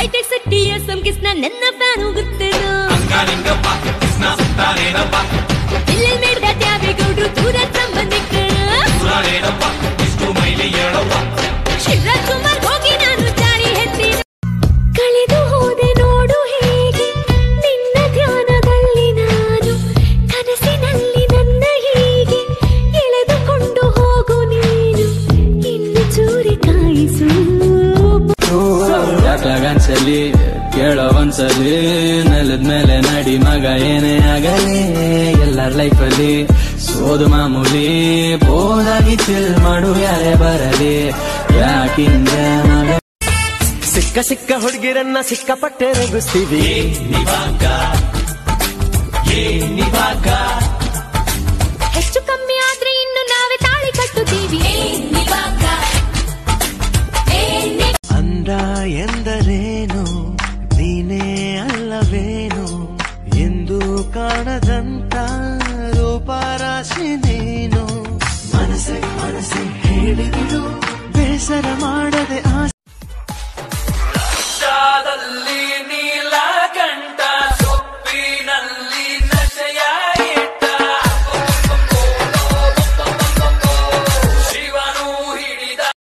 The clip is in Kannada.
high tech city S M Krishna ನನ್ನ ಫ್ಯಾನು ಗೊತ್ತೇನು ಎಲ್ಲೆಲ್ ಮೇಡ್ದ ತ್ಯಾವೇಗೌಡ್ರು ದೂರ ಸಂಬಂಧಿಕರು ಶಿವರಾಜ್ ಕುಮಾರ್ ಹೋಗಿ ನಾನು ಜಾರಿ ಹೆತ್ತಿನ ಕಳೆದು ಹೋದೆ ನೋಡು ಹೇಗೆ ನಿನ್ನ ಧ್ಯಾನದಲ್ಲಿ ನಾನು ಕನಸಿನಲ್ಲಿ ನನ್ನ ಹೀಗೆ ಎಳೆದುಕೊಂಡು ಹೋಗು ನೀನು ಇನ್ನು ಚೂರಿ ಕಾಯಿಸು ಯಾಕಾಗನ್ಸಲಿ ಕೇಳೋ ಒಂದ್ಸಲಿ ನೆಲದ ಮೇಲೆ ನಡಿ ಮಗ ಏನೇ ಆಗಲಿ ಎಲ್ಲರ ಲೈಫಲ್ಲಿ ಸೋದು ಮಾಮೂಲಿ ಬೋದಾಗಿ ಚಿಲ್ ಮಾಡು ಯಾರೇ ಬರಲಿ ಯಾಕಿಂದ ಮಗ ಸಿಕ್ಕ ಸಿಕ್ಕ ಹುಡುಗಿರನ್ನ ಸಿಕ್ಕಾಪಟ್ಟೆ ರೆಗಿಸ್ತೀವಿ ಹೆಚ್ಚು ಕಮ್ಮಿ ಆದ್ರೆ ಇನ್ನು ನಾವೇ ತಾಳಿ ಕಟ್ಟುತ್ತೀವಿ ಅಂದ ಎಂದರೇನು ನೀನೇ ಅಲ್ಲವೇನು ಎಂದು ಕಾಣದಂತ ರೂಪರಾಶಿ ನೀನು ಮನಸ್ಸೆ ಮನಸ್ಸೆ ಹೇಳಿಬಿಡು ಬೇಸರ ಮಾಡದೆ